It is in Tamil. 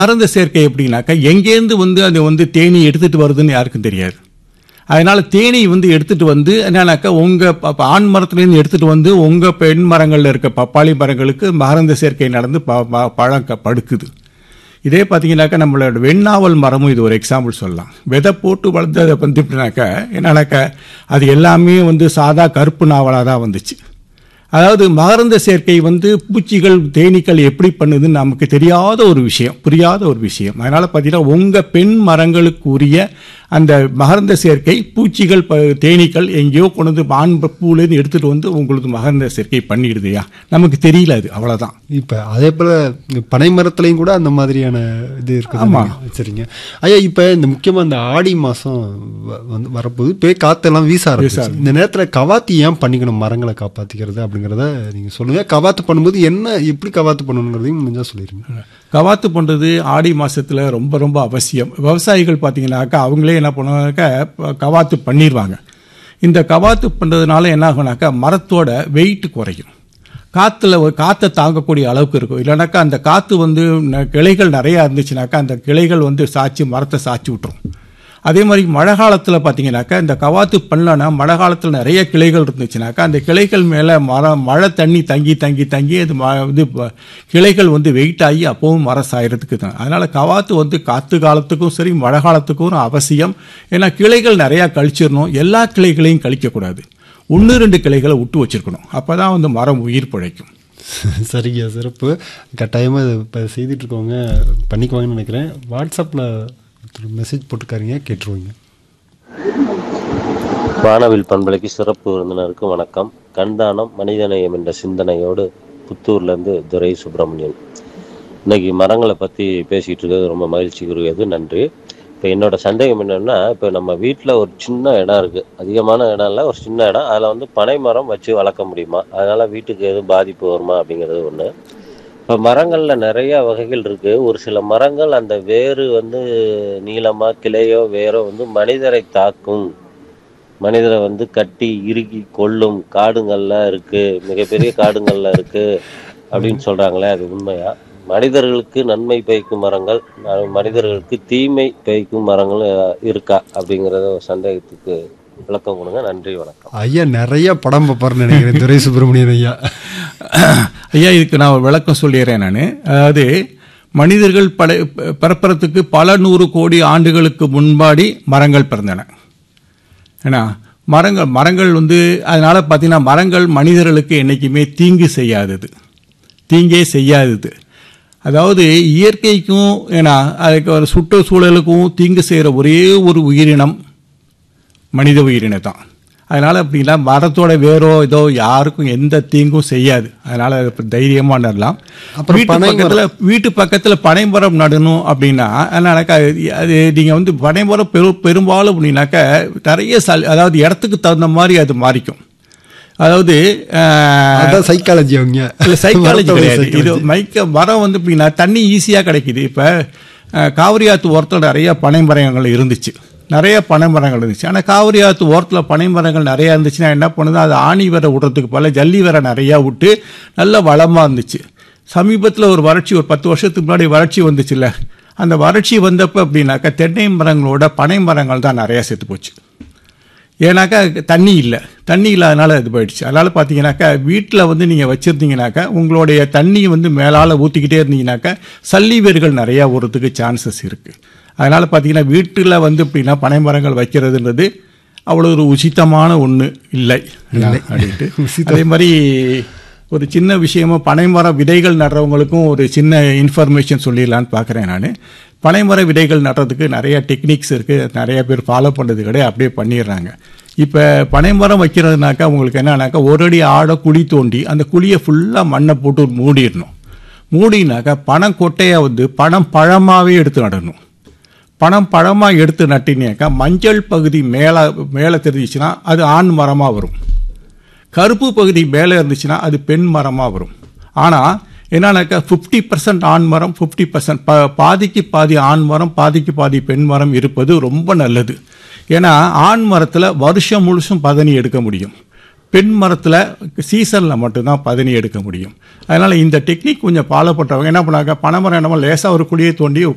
மருந்து சேர்க்கை எப்படின்னாக்கா எங்கேருந்து வந்து அது வந்து தேனி எடுத்துட்டு வருதுன்னு யாருக்கும் தெரியாது அதனால தேனி வந்து எடுத்துட்டு வந்து என்னன்னாக்கா உங்க ப- ப- ஆண் மரத்துலேருந்து எடுத்துட்டு வந்து உங்க பெண் மரங்கள்ல இருக்க பப்பாளி மரங்களுக்கு மகரந்த சேர்க்கை நடந்து ப- ப- பழம் க- படுக்குது இதே பார்த்தீங்கன்னாக்கா நம்மளோட வெண்ணாவல் மரமும் இது ஒரு எக்ஸாம்பிள் சொல்லலாம் விதை போட்டு வளர்ந்ததை வந்து எப்படின்னாக்கா என்னன்னாக்கா அது எல்லாமே வந்து சாதா கருப்பு நாவலாக தான் வந்துச்சு அதாவது மகரந்த சேர்க்கை வந்து பூச்சிகள் தேனீக்கள் எப்படி பண்ணுதுன்னு நமக்கு தெரியாத ஒரு விஷயம் புரியாத ஒரு விஷயம் அதனால பார்த்தீங்கன்னா உங்க பெண் மரங்களுக்கு உரிய அந்த மகரந்த சேர்க்கை பூச்சிகள் ப- தேனீக்கள் எங்கேயோ கொண்டு வந்து ஆண் பூலேருந்து எடுத்துட்டு வந்து உங்களுக்கு மகரந்த சேர்க்கை பண்ணிடுதுயா நமக்கு தெரியல அது அவ்வளவுதான் இப்ப அதே போல பனை மரத்துலயும் கூட அந்த மாதிரியான இது இருக்குது ஆமா. சரிங்க ஐயா இப்ப இந்த முக்கியமா இந்த ஆடி மாசம் வ- வந்து வரப்போது இப்போ காத்தெல்லாம் வீச ஆரம்பிச்சு இந்த நேரத்துல கவாத்தி ஏன் பண்ணிக்கணும் மரங்களை காப்பாத்திக்கிறது அப்படிங்கறத நீங்க சொல்லுங்க கவாத்து பண்ணும்போது என்ன எப்படி கவாத்து பண்ணணுங்கிறதையும் முடிஞ்சா சொல்லிருங்க கவாத்து பண்ணுறது ஆடி மாசத்துல ரொம்ப ரொம்ப அவசியம் விவசாயிகள் பார்த்தீங்கன்னாக்கா அவங்களே என்ன பண்ணுவாங்கனாக்கா ப- கவாத்து பண்ணிடுவாங்க இந்த கவாத்து பண்ணுறதுனால என்ன ஆகுனாக்கா மரத்தோட வெயிட் குறையும் காற்றுல காற்றை தாங்கக்கூடிய அளவுக்கு இருக்கும் இல்லைனாக்கா அந்த காற்று வந்து ந- கிளைகள் நிறையா இருந்துச்சுனாக்கா அந்த கிளைகள் வந்து சாய்ச்சி மரத்தை சாய்ச்சி விட்டுரும் அதே மாதிரி மழை காலத்தில் பார்த்தீங்கன்னாக்கா இந்த கவாத்து பண்ணலன்னா மழை காலத்தில் நிறைய கிளைகள் இருந்துச்சுனாக்கா அந்த கிளைகள் மேலே மரம் மழை தண்ணி தங்கி தங்கி தங்கி அது ம இது ப- கிளைகள் வந்து வெயிட் ஆகி அப்பவும் மரம் சாயறதுக்கு தான் அதனால் கவாத்து வந்து காற்று காலத்துக்கும் சரி மழை காலத்துக்கும் அவசியம் ஏன்னா கிளைகள் நிறையா கழிச்சிடணும் எல்லா கிளைகளையும் கழிக்கக்கூடாது ஒன்று ரெண்டு கிளைகளை விட்டு வச்சிருக்கணும் அப்போ தான் வந்து மரம் உயிர் பிழைக்கும் சரிங்க சிறப்பு கட்டாயமாக இதை இப்போ செய்துட்டு இருக்கவங்க பண்ணிக்குவாங்கன்னு நினைக்கிறேன் வாட்ஸ்அப்பில் ஒருத்தர் மெசேஜ் போட்டுக்காரீங்க கேட்டுருவீங்க வானவில் பண்பலைக்கு சிறப்பு விருந்தினருக்கு வணக்கம் கண்தானம் மனிதநேயம் என்ற சிந்தனையோடு புத்தூர்லேருந்து துரை சுப்பிரமணியன் இன்னைக்கு மரங்களை பற்றி பேசிகிட்டு இருக்கிறது ரொம்ப மகிழ்ச்சிக்குரியது நன்றி இப்போ என்னோட சந்தேகம் என்னன்னா இப்போ நம்ம வீட்டில் ஒரு சின்ன இடம் இருக்குது அதிகமான இடம் இல்லை ஒரு சின்ன இடம் அதில் வந்து பனை மரம் வச்சு வளர்க்க முடியுமா அதனால் வீட்டுக்கு எதுவும் பாதிப்பு வருமா அப்படிங்கிறது ஒன்று இப்போ மரங்களில் நிறைய வகைகள் இருக்கு ஒரு சில மரங்கள் அந்த வேறு வந்து நீளமாக கிளையோ வேரோ வந்து மனிதரை தாக்கும் மனிதரை வந்து கட்டி இறுக்கி கொல்லும் காடுங்கள்ல இருக்கு மிகப்பெரிய காடுங்கள்ல இருக்கு அப்படின்னு சொல்றாங்களே அது உண்மையா மனிதர்களுக்கு நன்மை பயக்கும் மரங்கள் அஹ் மனிதர்களுக்கு தீமை பயக்கும் மரங்கள் அஹ், இருக்கா அப்படிங்கறத ஒரு சந்தேகத்துக்கு விளக்கம் கொடுங்க நன்றி வணக்கம் ஐயா நிறைய படம் பார்ப்பாருன்னு நினைக்கிறேன் துரை சுப்பிரமணியன் ஐயா ஐயா இதுக்கு நான் ஒரு விளக்கம் சொல்லிடுறேன் நான் அதாவது மனிதர்கள் பல பிறப்பறத்துக்கு பல நூறு கோடி ஆண்டுகளுக்கு முன்பாடி மரங்கள் பிறந்தன ஏன்னா மரங்கள் மரங்கள் வந்து அதனால பார்த்தீங்கன்னா மரங்கள் மனிதர்களுக்கு என்னைக்குமே தீங்கு செய்யாதது தீங்கே செய்யாதது அதாவது இயற்கைக்கும் ஏன்னா அதுக்கு ஒரு சுற்றுச்சூழலுக்கும் தீங்கு செய்கிற ஒரே ஒரு உயிரினம் மனித உயிரினம் தான் அதனால அப்படின்னா மரத்தோட வேரோ ஏதோ யாருக்கும் எந்த தீங்கும் செய்யாது அதனால அது இப்ப தைரியமா நடலாம் அப்புறம் வீட்டு பனை பக்கத்துல வீட்டு பக்கத்துல பனைமரம் நடணும் அப்படின்னா அதனாலக்கா அது நீங்க வந்து பனைமரம் பெரு பெரும்பாலும் அப்படின்னாக்கா நிறைய சல் அதாவது இடத்துக்கு தகுந்த மாதிரி அது மாறிக்கும் அதாவது ஆஹ், அதான் சைக்காலஜி அவங்க இல்ல சைக்காலஜி மரத்தோட கிடையாது இது psychology. மைக்க மரம் வந்து எப்படின்னா தண்ணி ஈஸியாக கிடைக்குது இப்போ காவிரி ஆத்து ஓரத்தில் நிறைய பனை மரங்கள் இருந்துச்சு நிறைய பனை மரங்கள் இருந்துச்சு ஆனால் காவிரி ஆத்து ஓரத்தில் பனை மரங்கள் நிறையா இருந்துச்சுன்னா என்ன பண்ணுது அது ஆணி வரை விடுறதுக்கு பல ஜல்லி வரை நிறையா விட்டு நல்ல வளமாக இருந்துச்சு சமீபத்தில் ஒரு வறட்சி ஒரு பத்து வருஷத்துக்கு முன்னாடி வறட்சி வந்துச்சுல்ல அந்த வறட்சி வந்தப்போ அப்படின்னாக்கா தென்னை மரங்களோட பனை மரங்கள் தான் நிறையா செத்து போச்சு ஏன்னாக்கா தண்ணி இல்லை தண்ணி இல்லாதனால இது போயிடுச்சு அதனால பார்த்தீங்கன்னாக்கா வீட்டில் வந்து நீங்கள் வச்சுருந்தீங்கனாக்கா உங்களுடைய தண்ணி வந்து மேலால் ஊற்றிக்கிட்டே இருந்தீங்கன்னாக்கா சல்லி வேர்கள் நிறையா வரதுக்கு சான்சஸ் இருக்குது அதனால் பார்த்தீங்கன்னா வீட்டில் வந்து இப்படின்னா பனை மரங்கள் வைக்கிறதுன்றது அவ்வளோ ஒரு உசித்தமான ஒன்று இல்லை அப்படின்ட்டு அதே மாதிரி ஒரு சின்ன விஷயமா பனைமர விதைகள் நடுறவங்களுக்கும் ஒரு சின்ன இன்ஃபர்மேஷன் சொல்லிடலான்னு பார்க்குறேன் நான் பனைமர விதைகள் நடுறதுக்கு நிறைய டெக்னிக்ஸ் இருக்குது நிறைய பேர் ஃபாலோ பண்ணுறது கிடையாது அப்படியே பண்ணிடுறாங்க இப்போ பனைமரம் வைக்கிறதுனாக்கா உங்களுக்கு என்னன்னாக்கா ஒரு அடி ஆழ குழி தோண்டி அந்த குழியை ஃபுல்லாக மண்ணை போட்டு மூடிடணும் மூடினாக்கா பணம் கொட்டையை வந்து பணம் பழமாகவே எடுத்து நடணும் பணம் பழமாக எடுத்து நட்டினாக்கா மஞ்சள் பகுதி மேலே மேலே தெரிஞ்சிச்சுன்னா அது ஆண் மரமாக வரும் கருப்பு பகுதி மேலே இருந்துச்சுன்னா அது பெண் மரமாக வரும் ஆனால் என்னன்னாக்கா ஃபிஃப்டி பர்சன்ட் ஆண் மரம் ஃபிஃப்டி பர்சன்ட் பா பாதிக்கு பாதி ஆண் மரம் பாதிக்கு பாதி பெண் மரம் இருப்பது ரொம்ப நல்லது ஏன்னா ஆண் மரத்தில் வருஷம் முழுசும் பதனி எடுக்க முடியும் பெண் மரத்தில் சீசனில் மட்டும்தான் பதனி எடுக்க முடியும் அதனால் இந்த டெக்னிக் கொஞ்சம் ஃபாலோ பண்ணுறவங்க என்ன பண்ணாங்க பனைமரம் என்னமோ லேசாக ஒரு குழியை தோண்டி